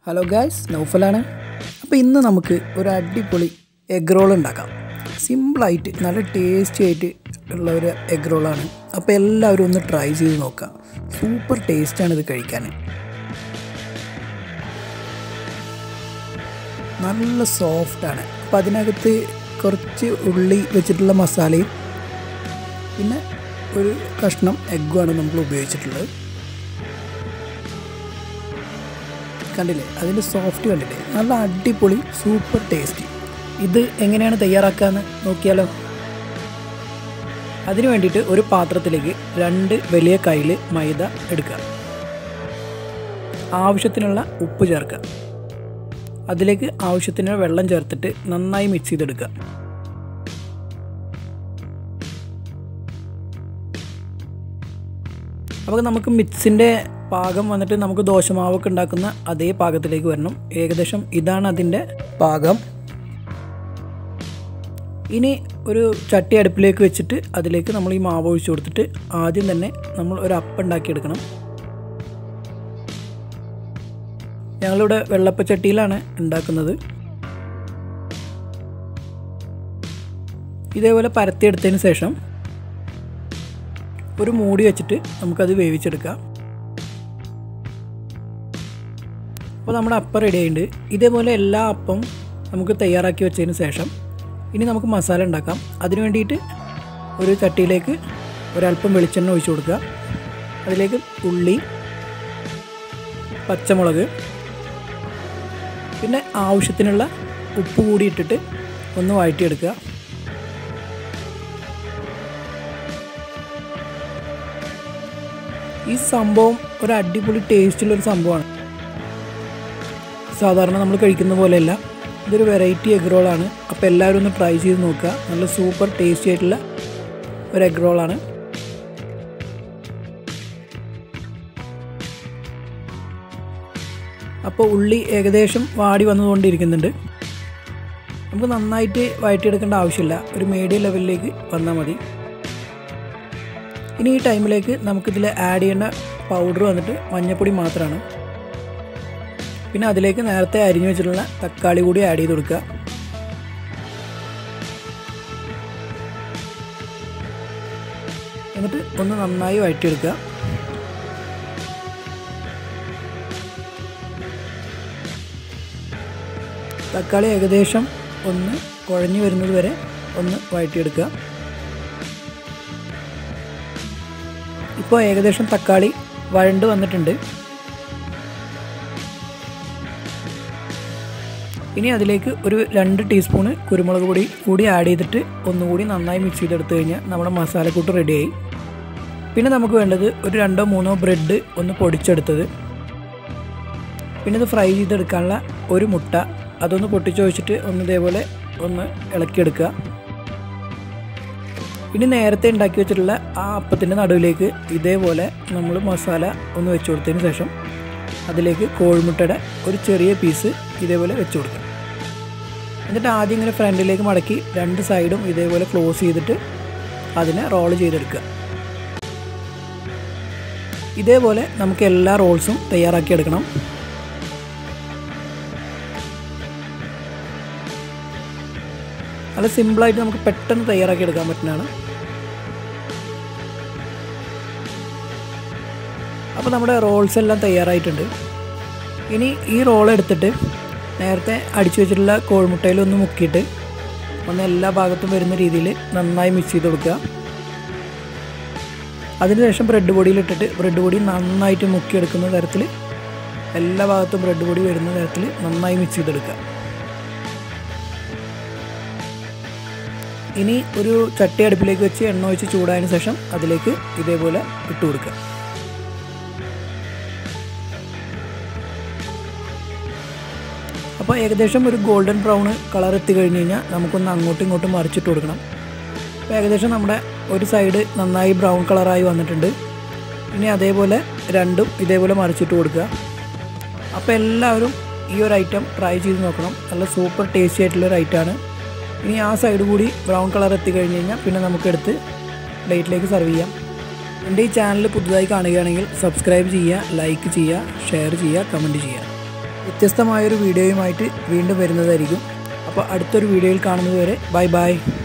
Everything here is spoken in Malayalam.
ഹലോ ഗായ്സ് നൗഫലാണ് അപ്പോൾ ഇന്ന് നമുക്ക് ഒരു അടിപൊളി എഗ് റോൾ ഉണ്ടാക്കാം സിമ്പിളായിട്ട് നല്ല ടേസ്റ്റി ആയിട്ട് ഉള്ള ഒരു എഗ് റോളാണ് അപ്പോൾ എല്ലാവരും ഒന്ന് ട്രൈ ചെയ്ത് നോക്കാം സൂപ്പർ ടേസ്റ്റാണ് ഇത് കഴിക്കാൻ നല്ല സോഫ്റ്റാണ് അപ്പോൾ അതിനകത്ത് കുറച്ച് ഉള്ളി വെച്ചിട്ടുള്ള മസാലയും പിന്നെ ഒരു കഷ്ണം എഗ്ഗുമാണ് നമ്മൾ ഉപയോഗിച്ചിട്ടുള്ളത് കണ്ടില്ലേ അതിൻ്റെ സോഫ്റ്റ് കണ്ടില്ലേ നല്ല അടിപൊളി സൂപ്പർ ടേസ്റ്റി ഇത് എങ്ങനെയാണ് തയ്യാറാക്കാന്ന് നോക്കിയാലോ അതിനു വേണ്ടിയിട്ട് ഒരു പാത്രത്തിലേക്ക് രണ്ട് വലിയ കയ്യിൽ മൈദ എടുക്കുക ആവശ്യത്തിനുള്ള ഉപ്പ് ചേർക്കുക അതിലേക്ക് ആവശ്യത്തിന് വെള്ളം ചേർത്തിട്ട് നന്നായി മിക്സ് ചെയ്തെടുക്കുക അപ്പോൾ നമുക്ക് മിക്സിൻ്റെ പാകം വന്നിട്ട് നമുക്ക് ദോശമാവൊക്കെ ഉണ്ടാക്കുന്ന അതേ പാകത്തിലേക്ക് വരണം ഏകദേശം ഇതാണ് അതിൻ്റെ പാകം ഇനി ഒരു ചട്ടി അടുപ്പിലേക്ക് വെച്ചിട്ട് അതിലേക്ക് നമ്മൾ ഈ മാവ് ഒഴിച്ചു കൊടുത്തിട്ട് ആദ്യം തന്നെ നമ്മൾ ഒരു അപ്പം ഉണ്ടാക്കിയെടുക്കണം ഞങ്ങളിവിടെ വെള്ളപ്പച്ചട്ടിയിലാണ് ഉണ്ടാക്കുന്നത് ഇതേപോലെ പരത്തിയെടുത്തതിന് ശേഷം ഒരു മൂടി വെച്ചിട്ട് നമുക്കത് വേവിച്ചെടുക്കാം അപ്പോൾ നമ്മുടെ അപ്പം റെഡി ആയിട്ടുണ്ട് ഇതേപോലെ എല്ലാ അപ്പം നമുക്ക് തയ്യാറാക്കി വെച്ചതിന് ശേഷം ഇനി നമുക്ക് മസാല ഉണ്ടാക്കാം അതിന് വേണ്ടിയിട്ട് ഒരു ചട്ടിയിലേക്ക് ഒരല്പം വെളിച്ചെണ്ണ ഒഴിച്ചു കൊടുക്കുക അതിലേക്ക് ഉള്ളി പച്ചമുളക് പിന്നെ ആവശ്യത്തിനുള്ള ഉപ്പ് കൂടി ഇട്ടിട്ട് ഒന്ന് വഴറ്റിയെടുക്കുക ഈ സംഭവം ഒരു അടിപൊളി ടേസ്റ്റുള്ളൊരു സംഭവമാണ് സാധാരണ നമ്മൾ കഴിക്കുന്ന പോലെയല്ല ഇതൊരു വെറൈറ്റി എഗ് റോളാണ് അപ്പോൾ എല്ലാവരും ഒന്ന് ട്രൈ ചെയ്ത് നോക്കുക നല്ല സൂപ്പർ ടേസ്റ്റി ആയിട്ടുള്ള ഒരു എഗ് റോളാണ് അപ്പോൾ ഉള്ളി ഏകദേശം വാടി വന്നുകൊണ്ടിരിക്കുന്നുണ്ട് നമുക്ക് നന്നായിട്ട് വഴറ്റിയെടുക്കേണ്ട ആവശ്യമില്ല ഒരു മീഡിയം ലെവലിലേക്ക് വന്നാൽ മതി ഇനി ഈ ടൈമിലേക്ക് നമുക്കിതിൽ ആഡ് ചെയ്യേണ്ട പൗഡർ വന്നിട്ട് മഞ്ഞൾപ്പൊടി മാത്രമാണ് പിന്നെ അതിലേക്ക് നേരത്തെ അരിഞ്ഞു വെച്ചിട്ടുള്ള തക്കാളി കൂടി ആഡ് ചെയ്ത് കൊടുക്കുക എന്നിട്ട് ഒന്ന് നന്നായി വഴറ്റിയെടുക്കുക തക്കാളി ഏകദേശം ഒന്ന് കുഴഞ്ഞു വരുന്നത് വരെ ഒന്ന് വഴറ്റിയെടുക്കുക ഇപ്പോൾ ഏകദേശം തക്കാളി വഴണ്ട് വന്നിട്ടുണ്ട് ഇനി അതിലേക്ക് ഒരു രണ്ട് ടീസ്പൂണ് കുരുമുളക് പൊടി കൂടി ആഡ് ചെയ്തിട്ട് ഒന്നുകൂടി നന്നായി മിക്സ് ചെയ്തെടുത്ത് കഴിഞ്ഞാൽ നമ്മുടെ മസാലക്കൂട്ട് റെഡിയായി പിന്നെ നമുക്ക് വേണ്ടത് ഒരു രണ്ടോ മൂന്നോ ബ്രെഡ് ഒന്ന് പൊടിച്ചെടുത്തത് പിന്നെ ഇത് ഫ്രൈ ചെയ്തെടുക്കാനുള്ള ഒരു മുട്ട അതൊന്ന് പൊട്ടിച്ച് വെച്ചിട്ട് ഒന്ന് ഇതേപോലെ ഒന്ന് ഇളക്കിയെടുക്കുക ഇനി നേരത്തെ ഉണ്ടാക്കി വെച്ചിട്ടുള്ള ആ അപ്പത്തിൻ്റെ നടുവിലേക്ക് ഇതേപോലെ നമ്മൾ മസാല ഒന്ന് വെച്ച് കൊടുത്തതിന് ശേഷം അതിലേക്ക് കോഴിമുട്ടയുടെ ഒരു ചെറിയ പീസ് ഇതേപോലെ വെച്ച് കൊടുക്കുക എന്നിട്ട് ആദ്യം ഇങ്ങനെ ഫ്രണ്ടിലേക്ക് മടക്കി രണ്ട് സൈഡും ഇതേപോലെ ക്ലോസ് ചെയ്തിട്ട് അതിനെ റോൾ ചെയ്തെടുക്കുക ഇതേപോലെ നമുക്ക് എല്ലാ റോൾസും തയ്യാറാക്കി എടുക്കണം നല്ല സിമ്പിളായിട്ട് നമുക്ക് പെട്ടെന്ന് തയ്യാറാക്കി എടുക്കാൻ പറ്റുന്നതാണ് അപ്പോൾ നമ്മുടെ റോൾസ് എല്ലാം തയ്യാറായിട്ടുണ്ട് ഇനി ഈ റോൾ എടുത്തിട്ട് നേരത്തെ അടിച്ചു വെച്ചിട്ടുള്ള കോഴിമുട്ടയിൽ ഒന്ന് മുക്കിയിട്ട് ഒന്ന് എല്ലാ ഭാഗത്തും വരുന്ന രീതിയിൽ നന്നായി മിക്സ് ചെയ്ത് കൊടുക്കുക അതിനുശേഷം ബ്രെഡ് പൊടിയിലിട്ടിട്ട് ബ്രെഡ് പൊടി നന്നായിട്ട് മുക്കിയെടുക്കുന്ന തരത്തിൽ എല്ലാ ഭാഗത്തും ബ്രെഡ് പൊടി വരുന്ന തരത്തിൽ നന്നായി മിക്സ് ചെയ്തെടുക്കുക ഇനി ഒരു ചട്ടി അടുപ്പിലേക്ക് വെച്ച് എണ്ണ ഒഴിച്ച് ചൂടായതിനു ശേഷം അതിലേക്ക് ഇതേപോലെ ഇട്ട് കൊടുക്കുക അപ്പോൾ ഏകദേശം ഒരു ഗോൾഡൻ ബ്രൗൺ കളർ എത്തി കഴിഞ്ഞ് കഴിഞ്ഞാൽ നമുക്കൊന്ന് അങ്ങോട്ടും ഇങ്ങോട്ടും മറിച്ചിട്ട് കൊടുക്കണം അപ്പോൾ ഏകദേശം നമ്മുടെ ഒരു സൈഡ് നന്നായി ബ്രൗൺ കളറായി വന്നിട്ടുണ്ട് ഇനി അതേപോലെ രണ്ടും ഇതേപോലെ മറിച്ചിട്ട് കൊടുക്കുക അപ്പോൾ എല്ലാവരും ഈ ഒരു ഐറ്റം ട്രൈ ചെയ്ത് നോക്കണം നല്ല സൂപ്പർ ടേസ്റ്റി ആയിട്ടുള്ള ഒരു ഐറ്റമാണ് ഇനി ആ സൈഡ് കൂടി ബ്രൗൺ കളർ എത്തി കഴിഞ്ഞ് കഴിഞ്ഞാൽ പിന്നെ നമുക്കെടുത്ത് പ്ലേറ്റിലേക്ക് സെർവ് ചെയ്യാം എൻ്റെ ഈ ചാനൽ പുതുതായി കാണുകയാണെങ്കിൽ സബ്സ്ക്രൈബ് ചെയ്യുക ലൈക്ക് ചെയ്യുക ഷെയർ ചെയ്യുക കമൻറ്റ് ചെയ്യുക വ്യത്യസ്തമായൊരു വീഡിയോയുമായിട്ട് വീണ്ടും വരുന്നതായിരിക്കും അപ്പോൾ അടുത്തൊരു വീഡിയോയിൽ കാണുന്നതുവരെ ബൈ ബൈ